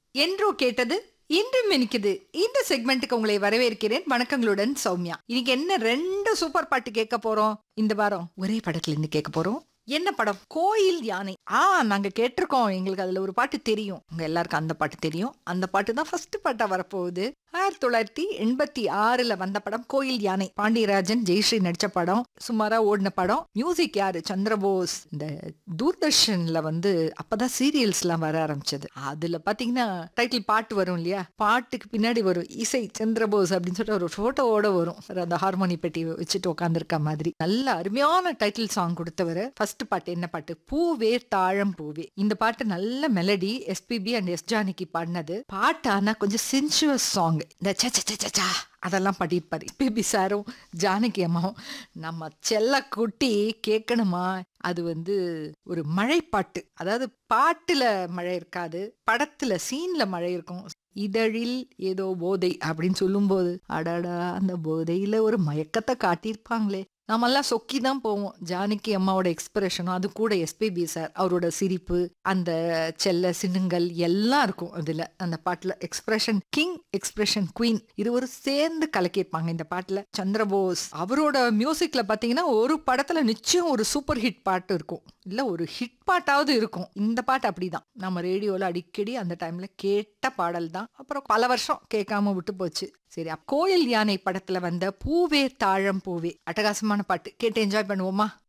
என்றோ கேட்டது இன்றும் இனிக்குது இந்த செக்மெண்ட்டுக்கு உங்களை வரவேற்கிறேன் வணக்கங்களுடன் சௌமியா இன்னைக்கு என்ன ரெண்டு சூப்பர் பாட்டு கேட்க போறோம் இந்த வாரம் ஒரே படத்துல இருந்து கேட்க போறோம் என்ன படம் கோயில் யானை ஆ நாங்க கேட்டிருக்கோம் எங்களுக்கு அதுல ஒரு பாட்டு தெரியும் உங்க எல்லாருக்கும் அந்த பாட்டு தெரியும் அந்த பாட்டு தான் ஃபர்ஸ்ட் பாட்டா வரப்போகுது ஆயிரத்தி தொள்ளாயிரத்தி எண்பத்தி ஆறுல வந்த படம் கோயில் யானை பாண்டியராஜன் ஜெயஸ்ரீ நடிச்ச படம் சுமாரா ஓடின படம் மியூசிக் யாரு சந்திரபோஸ் இந்த தூர்தர்ஷன்ல வந்து அப்பதான் சீரியல்ஸ் எல்லாம் வர ஆரம்பிச்சது அதுல பாத்தீங்கன்னா டைட்டில் பாட்டு வரும் இல்லையா பாட்டுக்கு பின்னாடி வரும் இசை சந்திரபோஸ் அப்படின்னு சொல்லிட்டு ஒரு போட்டோவோட வரும் அந்த ஹார்மோனி பெட்டி வச்சுட்டு உட்காந்துருக்க மாதிரி நல்ல அருமையான டைட்டில் சாங் கொடுத்தவர் ஃபர்ஸ்ட் பாட்டு என்ன பாட்டு பூவே தாழம் பூவே இந்த பாட்டு நல்ல melody SPB and S Janaki பாடினது பாட்டு ஆனா கொஞ்சம் சென்சுவஸ் சாங் இந்த ச ச ச ச ச அதெல்லாம் பாடியிருப்பாரு எஸ்பிபி சாரும் ஜானகி அம்மாவும் நம்ம செல்ல குட்டி கேட்கணுமா அது வந்து ஒரு மழை பாட்டு அதாவது பாட்டுல மழை இருக்காது படத்துல சீன்ல மழை இருக்கும் இதழில் ஏதோ போதை அப்படின்னு சொல்லும்போது அடடா அந்த போதையில ஒரு மயக்கத்தை காட்டியிருப்பாங்களே நாமெல்லாம் சொக்கி தான் போவோம் ஜானகி அம்மாவோட எக்ஸ்பிரஷனும் அது கூட எஸ்பிபி சார் அவரோட சிரிப்பு அந்த செல்ல சின்னுங்கள் எல்லாம் இருக்கும் அதுல அந்த பாட்டுல எக்ஸ்பிரஷன் கிங் எக்ஸ்பிரஷன் குவீன் இருவரும் சேர்ந்து கலக்கியிருப்பாங்க இந்த பாட்டுல சந்திரபோஸ் அவரோட மியூசிக்ல பாத்தீங்கன்னா ஒரு படத்துல நிச்சயம் ஒரு சூப்பர் ஹிட் பாட்டு இருக்கும் இல்ல ஒரு ஹிட் பாட்டாவது இருக்கும் இந்த பாட்டு அப்படிதான் நம்ம ரேடியோல அடிக்கடி அந்த டைம்ல கேட்ட பாடல் தான் அப்புறம் பல வருஷம் கேட்காம விட்டு போச்சு சரி அப்ப கோயில் யானை படத்துல வந்த பூவே தாழம் பூவே அட்டகாசமான பாட்டு கேட்டு என்ஜாய் பண்ணுவோமா